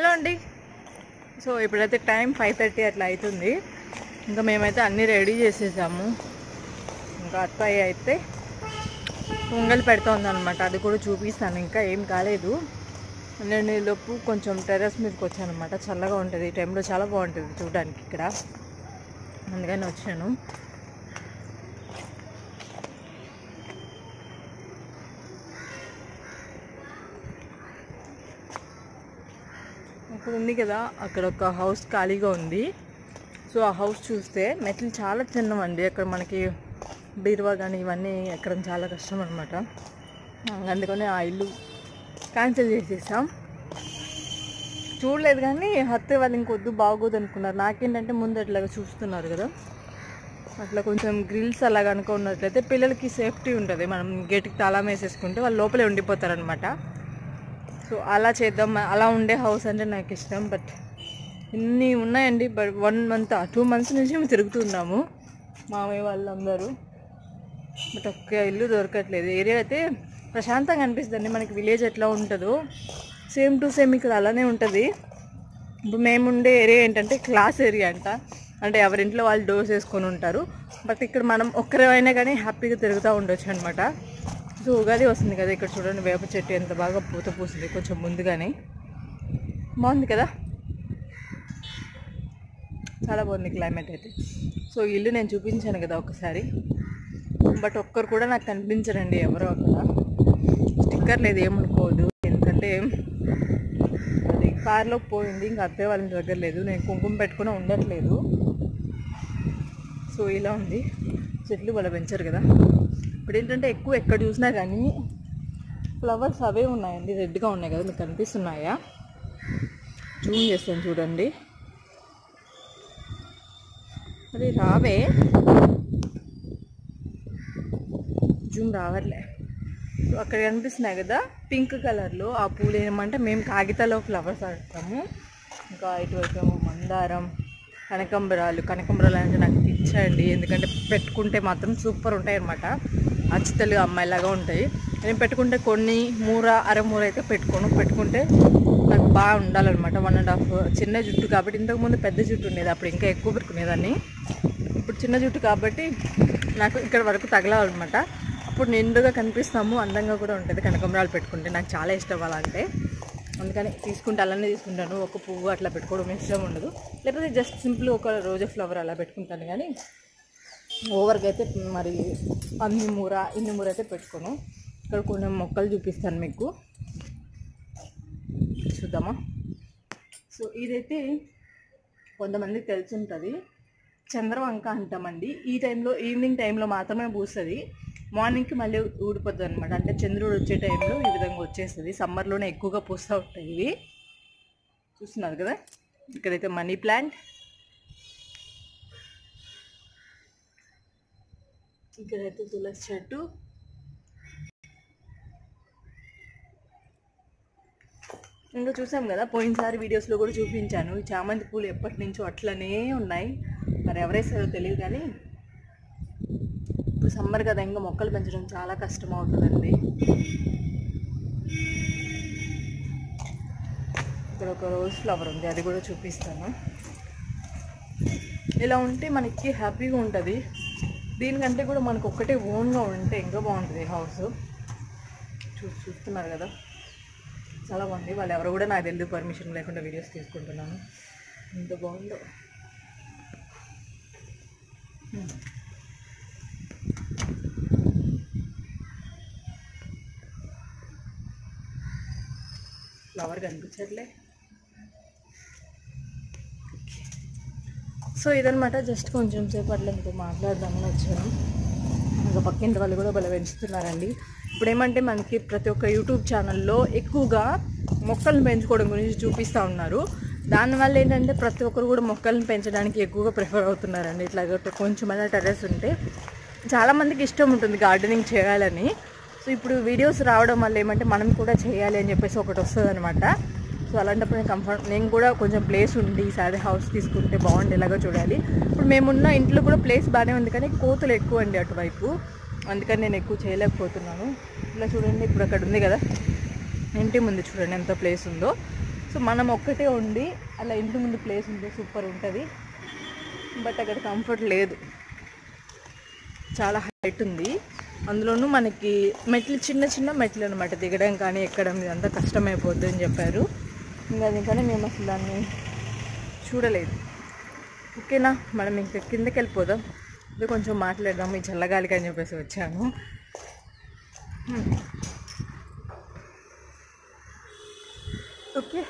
Hello అండి so ఇప్పుడైతే time five thirty అట్లా అవుతుంది ఇంకా మేమైతే అన్నీ రెడీ చేసేసాము ఇంకా అత్తాయి అయితే పొంగల్ పెడుతోంది అనమాట అది కూడా చూపిస్తాను ఇంకా ఏం కాలేదు నేను ఈ లోపు కొంచెం టెర్రస్ మీదకి వచ్చాను అనమాట చల్లగా ఉంటుంది ఈ టైంలో చాలా బాగుంటుంది చూడడానికి ఇక్కడ అందుకని వచ్చాను అక్కడ ఉంది కదా అక్కడ ఒక హౌస్ ఖాళీగా ఉంది సో ఆ హౌస్ చూస్తే మెట్లు చాలా చిన్నవండి అక్కడ మనకి బీరువా కానీ ఇవన్నీ ఎక్కడం చాలా కష్టం అనమాట అందుకని ఆ ఇల్లు క్యాన్సిల్ చేసేసాం చూడలేదు కానీ హత్తే వాళ్ళు ఇంకొద్దు బాగోదు అనుకున్నారు నాకేంటంటే ముందు అట్లాగా చూస్తున్నారు కదా అట్లా కొంచెం గ్రిల్స్ అలా కనుక ఉన్నట్లయితే పిల్లలకి సేఫ్టీ ఉంటుంది మనం గేట్కి తాళం వేసేసుకుంటే వాళ్ళు లోపలే ఉండిపోతారనమాట సో అలా చేద్దాం అలా ఉండే హౌస్ అంటే నాకు ఇష్టం బట్ ఇన్ని ఉన్నాయండి but one month two months నుంచి మేము తిరుగుతున్నాము మామయ్య వాళ్ళందరూ బట్ ఒక్క ఇల్లు దొరకట్లేదు ఏరియా అయితే ప్రశాంతంగా అనిపిస్తుంది మనకి విలేజ్ ఎట్లా ఉంటుందో సేమ్ టు సేమ్ ఇక్కడ అలానే ఉంటుంది ఇప్పుడు మేము ఉండే ఏరియా ఏంటంటే క్లాస్ ఏరియా అంట అంటే ఎవరింట్లో వాళ్ళు డోర్స్ వేసుకొని ఉంటారు బట్ ఇక్కడ మనం ఒక్కరైనా కానీ హ్యాపీగా తిరుగుతూ ఉండొచ్చు అనమాట సో ఉగాది వస్తుంది కదా ఇక్కడ చూడండి వేప చెట్టు ఎంత బాగా పూత పూసింది కొంచెం ముందుగానే బాగుంది కదా చాలా బాగుంది క్లైమేట్ అయితే సో ఇల్లు నేను చూపించాను కదా ఒకసారి బట్ ఒక్కరు కూడా నాకు కనిపించరండి ఎవరో అక్కడ స్టిక్కర్ లేదు ఏమనుకోవద్దు ఎందుకంటే అది కార్లో పోయింది ఇంకా అత్తయ్య వాళ్ళ ఇంటి దగ్గర లేదు నేను కుంకుమ పెట్టుకుని ఉండట్లేదు సో ఇలా ఉంది చెట్లు వాళ్ళు పెంచారు కదా ఇప్పుడు ఏంటంటే ఎక్కువ ఎక్కడ చూసినా కానీ ఫ్లవర్స్ అవే ఉన్నాయండి రెడ్గా ఉన్నాయి కదా మీకు కనిపిస్తున్నాయా జూమ్ చేస్తాను చూడండి అది రావే జూమ్ రావట్లే సో అక్కడ కనిపిస్తున్నాయి కదా పింక్ కలర్లో ఆ పూలు ఏమంటే మేము కాగితాలో ఫ్లవర్స్ ఆడతాము ఇంకా ఇటువైపు ఏమో మందారం కనకంబరాలు కనకంబరాలు అంటే నాకు పిచ్చండి ఎందుకంటే పెట్టుకుంటే మాత్రం సూపర్ ఉంటాయి అనమాట అచ్చితలు అమ్మాయిలాగా ఉంటాయి నేను పెట్టుకుంటే కొన్ని మూర అరమూర అయితే పెట్టుకోను పెట్టుకుంటే నాకు బాగా ఉండాలన్నమాట వన్ అండ్ హాఫ్ చిన్న జుట్టు కాబట్టి ఇంతకుముందు పెద్ద జుట్టు ఉండేది అప్పుడు ఇంకా ఎక్కువ పెట్టుకునేదాన్ని ఇప్పుడు చిన్న జుట్టు కాబట్టి నాకు ఇక్కడ వరకు తగలాలన్నమాట అప్పుడు నిండుగా కనిపిస్తాము అందంగా కూడా ఉంటుంది కనకంబరాలు పెట్టుకుంటే నాకు చాలా ఇష్టం అలా అంటే అందుకని తీసుకుంటే అలానే తీసుకుంటాను ఒక పువ్వు అట్లా పెట్టుకోవడం ఇష్టం ఉండదు లేకపోతే జస్ట్ సింపుల్ ఒక రోజా ఫ్లవర్ అలా పెట్టుకుంటాను కానీ ఓవర్గా అయితే మరి అన్ని మూర ఇన్ని మూర అయితే పెట్టుకోను ఇక్కడ కొన్ని మొక్కలు చూపిస్తాను మీకు చూద్దామా సో ఇదైతే కొంతమందికి తెలిసి ఉంటుంది చంద్రవంక అంటామండి ఈ టైంలో ఈవినింగ్ టైంలో మాత్రమే పూస్తుంది మార్నింగ్కి మళ్ళీ ఊడిపోతుంది అనమాట అంటే చంద్రుడు వచ్చే టైంలో ఈ విధంగా వచ్చేస్తుంది సమ్మర్లోనే ఎక్కువగా పూస్తూ ఉంటాయి ఇవి చూస్తున్నారు కదా ఇక్కడైతే మనీ ప్లాంట్ ఇక్కడైతే తులసి చెట్టు ఇంకా చూసాం కదా పోయినసారి వీడియోస్లో కూడా చూపించాను ఈ చామంతి పూలు ఎప్పటి నుంచో అట్లనే ఉన్నాయి మరి ఎవరేసారో తెలియదు కానీ ఇప్పుడు సమ్మర్ కదా ఇంకా మొక్కలు పెంచడం చాలా కష్టం అవుతుందండి ఇక్కడ ఒక రోజ్ ఫ్లవర్ ఉంది అది కూడా చూపిస్తాను ఇలా ఉంటే మనకి హ్యాపీగా ఉంటుంది దీనికంటే కూడా మనకు ఒక్కటే ఓన్గా ఉంటే ఇంకా బాగుంటుంది హౌస్ చూ చూస్తున్నారు కదా చాలా బాగుంది వాళ్ళు ఎవరు కూడా నాకు తెలియదు పర్మిషన్ లేకుండా వీడియోస్ తీసుకుంటున్నాను ఎంత బాగుందో హ్మ్. ఫ్లవర్ కనిపించట్లే సో ఇదనమాట జస్ట్ కొంచెం సేపు అట్లా మీతో మాట్లాడదామని వచ్చాను ఇంకా పక్కింటి వాళ్ళు కూడా బల పెంచుతున్నారండి ఇప్పుడు ఏమంటే మనకి ప్రతి ఒక్క యూట్యూబ్ ఛానల్లో ఎక్కువగా మొక్కలను పెంచుకోవడం గురించి చూపిస్తూ ఉన్నారు దానివల్ల ఏంటంటే ప్రతి ఒక్కరు కూడా మొక్కలను పెంచడానికి ఎక్కువగా ప్రిఫర్ అవుతున్నారండి ఇట్లా కొంచెమైనా టెర్రస్ ఉంటే చాలామందికి ఇష్టం ఉంటుంది గార్డెనింగ్ చేయాలని సో ఇప్పుడు వీడియోస్ రావడం వల్ల ఏమంటే మనం కూడా చేయాలి అని చెప్పేసి ఒకటి వస్తుంది అనమాట సో అలాంటప్పుడు నేను కంఫర్ట్ నేను కూడా కొంచెం ప్లేస్ ఉండి ఈసారి హౌస్ తీసుకుంటే బాగుండేలాగా చూడాలి ఇప్పుడు మేమున్న ఇంట్లో కూడా ప్లేస్ బాగానే ఉంది కానీ కోతులు ఎక్కువ అండి అటువైపు అందుకని నేను ఎక్కువ చేయలేకపోతున్నాను ఇలా చూడండి ఇప్పుడు అక్కడ ఉంది కదా ఇంటి ముందు చూడండి ఎంత ప్లేస్ ఉందో సో మనం ఒక్కటే ఉండి అలా ఇంటి ముందు ప్లేస్ ఉంటే సూపర్ ఉంటుంది బట్ అక్కడ కంఫర్ట్ లేదు చాలా హైట్ ఉంది అందులోనూ మనకి మెట్లు చిన్న చిన్న మెట్లు అనమాట దిగడం కానీ ఎక్కడం ఇదంతా కష్టమైపోద్ది అని చెప్పారు ఇంకా అందుకని మేము అసలు దాన్ని చూడలేదు ఓకేనా మనం ఇంకా కిందకి వెళ్ళిపోదాం ఇది కొంచెం మాట్లాడదాం ఈ చల్లగాలికి అని చెప్పేసి వచ్చాను హ్మ్. ఓకే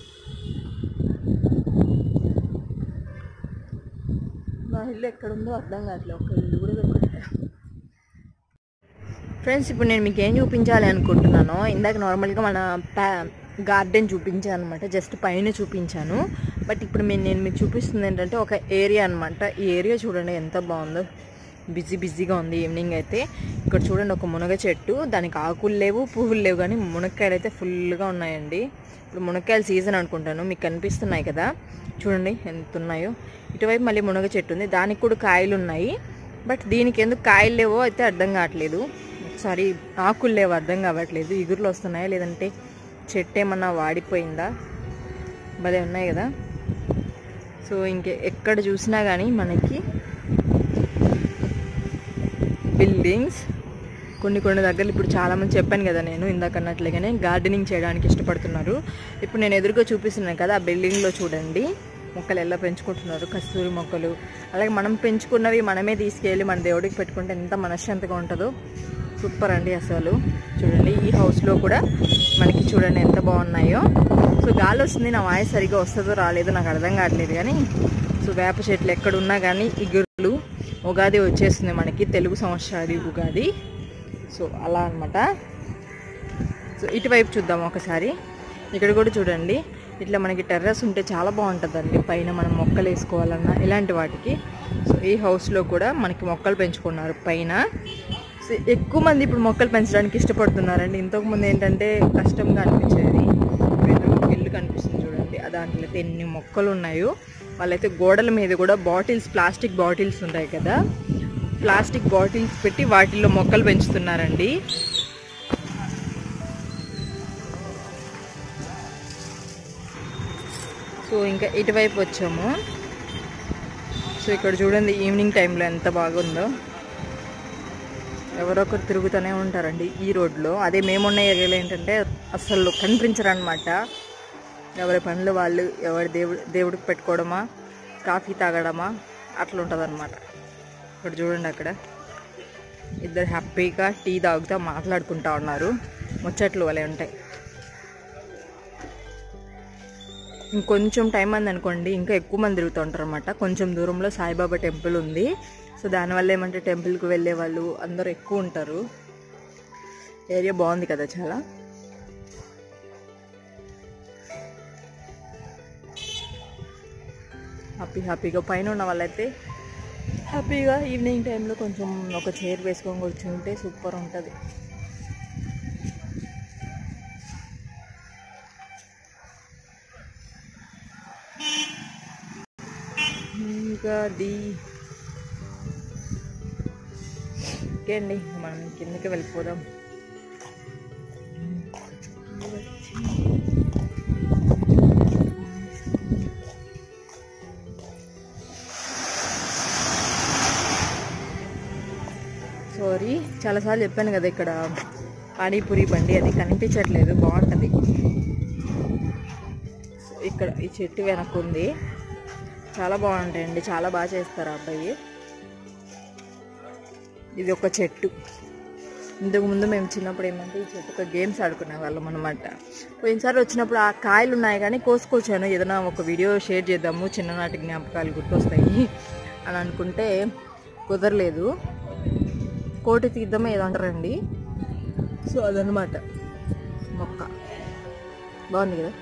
నా ఇల్లు ఎక్కడుందో అర్థం కావట్లేదు ఒక ఇల్లు కూడా దొరకట్లేదు ఫ్రెండ్స్ ఇప్పుడు నేను మీకు ఏం చూపించాలి అనుకుంటున్నానో ఇందాక నార్మల్గా మన ప్యా గార్డెన్ చూపించాను అనమాట జస్ట్ పైన చూపించాను బట్ ఇప్పుడు నేను నేను మీకు చూపిస్తుంది ఏంటంటే ఒక ఏరియా అనమాట ఈ ఏరియా చూడండి ఎంత బాగుందో బిజీ బిజీగా ఉంది ఈవినింగ్ అయితే ఇక్కడ చూడండి ఒక మునగ చెట్టు దానికి ఆకులు లేవు పువ్వులు లేవు కానీ మునక్కాయలు అయితే ఫుల్గా ఉన్నాయండి ఇప్పుడు మునక్కాయల సీజన్ అనుకుంటాను మీకు కనిపిస్తున్నాయి కదా చూడండి ఎంత ఉన్నాయో ఇటువైపు మళ్ళీ మునగ చెట్టు ఉంది దానికి కూడా కాయలు ఉన్నాయి బట్ దీనికి ఎందుకు కాయలు లేవో అయితే అర్థం కావట్లేదు ఒకసారి ఆకులు లేవు అర్థం కావట్లేదు ఇగురులు వస్తున్నాయా లేదంటే చెట్టు ఏమన్నా వాడిపోయిందా భలే ఉన్నాయి కదా సో ఇంక ఎక్కడ చూసినా కానీ మనకి బిల్డింగ్స్ కొన్ని కొన్ని దగ్గరలు ఇప్పుడు చాలామంది చెప్పాను కదా నేను ఇందాక అన్నట్లుగానే గార్డెనింగ్ చేయడానికి ఇష్టపడుతున్నారు ఇప్పుడు నేను ఎదురుగా చూపిస్తున్నాను కదా ఆ బిల్డింగ్లో చూడండి మొక్కలు ఎలా పెంచుకుంటున్నారు కస్తూరి మొక్కలు అలాగే మనం పెంచుకున్నవి మనమే తీసుకెళ్ళి మన దేవుడికి పెట్టుకుంటే ఎంత మనశ్శాంతిగా ఉంటుందో సూపర్ అండి అసలు చూడండి ఈ హౌస్లో కూడా మనకి చూడండి ఎంత బాగున్నాయో సో గాలి వస్తుంది నా వాయిస్ సరిగా వస్తుందో రాలేదో నాకు అర్థం కావట్లేదు కానీ సో వేప చెట్లు ఎక్కడున్నా కానీ ఇగురులు ఉగాది వచ్చేస్తుంది మనకి తెలుగు సంవత్సరాది ఉగాది సో అలా అన్నమాట సో ఇటువైపు చూద్దాం ఒకసారి ఇక్కడ కూడా చూడండి ఇట్లా మనకి టెర్రస్ ఉంటే చాలా బాగుంటుందండి పైన మనం మొక్కలు వేసుకోవాలన్నా ఇలాంటి వాటికి సో ఈ హౌస్లో కూడా మనకి మొక్కలు పెంచుకున్నారు పైన సో ఎక్కువ మంది ఇప్పుడు మొక్కలు పెంచడానికి ఇష్టపడుతున్నారండి ఇంతకుముందు ఏంటంటే కష్టంగా అనిపించేది ఇప్పుడు ఒక ఇల్లు కనిపిస్తుంది చూడండి ఆ దాంట్లో అయితే ఎన్ని మొక్కలు ఉన్నాయో వాళ్ళైతే గోడల మీద కూడా బాటిల్స్ ప్లాస్టిక్ బాటిల్స్ ఉంటాయి కదా ప్లాస్టిక్ బాటిల్స్ పెట్టి వాటిల్లో మొక్కలు పెంచుతున్నారండి సో ఇంకా ఇటువైపు వచ్చాము సో ఇక్కడ చూడండి ఈవినింగ్ టైంలో ఎంత బాగుందో ఎవరొకరు తిరుగుతూనే ఉంటారండి ఈ రోడ్లో అదే మేమున్న ఏరియాలో ఏంటంటే అసలు కనిపించరనమాట ఎవరి పనులు వాళ్ళు ఎవరి దేవుడు దేవుడికి పెట్టుకోవడమా కాఫీ తాగడమా అట్లా ఉంటుంది ఇక్కడ చూడండి అక్కడ ఇద్దరు హ్యాపీగా టీ తాగుతూ మాట్లాడుకుంటా ఉన్నారు ముచ్చట్లు వలె ఉంటాయి ఇంకొంచెం టైం అంది అనుకోండి ఇంకా ఎక్కువ మంది తిరుగుతూ ఉంటారు అనమాట కొంచెం దూరంలో సాయిబాబా టెంపుల్ ఉంది సో దానివల్ల ఏమంటే టెంపుల్కి వెళ్ళే వాళ్ళు అందరూ ఎక్కువ ఉంటారు ఏరియా బాగుంది కదా చాలా హ్యాపీ హ్యాపీగా పైన ఉన్న వాళ్ళైతే హ్యాపీగా ఈవినింగ్ టైంలో కొంచెం ఒక చైర్ వేసుకొని కూర్చుంటే సూపర్ ఉంటుంది ఇంకా ది ఓకే అండి మనం కిందకి వెళ్ళిపోదాం సారీ చాలాసార్లు చెప్పాను కదా ఇక్కడ పానీపూరి బండి అది కనిపించట్లేదు బాగుంటుంది ఇక్కడ ఈ చెట్టు వెనక ఉంది చాలా బాగుంటాయండి చాలా బాగా చేస్తారు ఆ అబ్బాయి ఇది ఒక చెట్టు ఇంతకు ముందు మేము చిన్నప్పుడు ఏమంటే ఈ చెట్టుతో గేమ్స్ ఆడుకునే వాళ్ళం అనమాట పోయినసారి వచ్చినప్పుడు ఆ కాయలు ఉన్నాయి కానీ కోసుకొచ్చాను ఏదైనా ఒక వీడియో షేర్ చేద్దాము చిన్ననాటి జ్ఞాపకాలు గుర్తొస్తాయి అని అనుకుంటే కుదరలేదు కోటి తీద్దాం ఏదంటారండి సో అదనమాట మొక్క బాగుంది కదా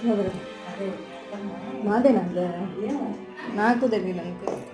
ఎవరు మాదేనా నాకు తెలియదు అనుకో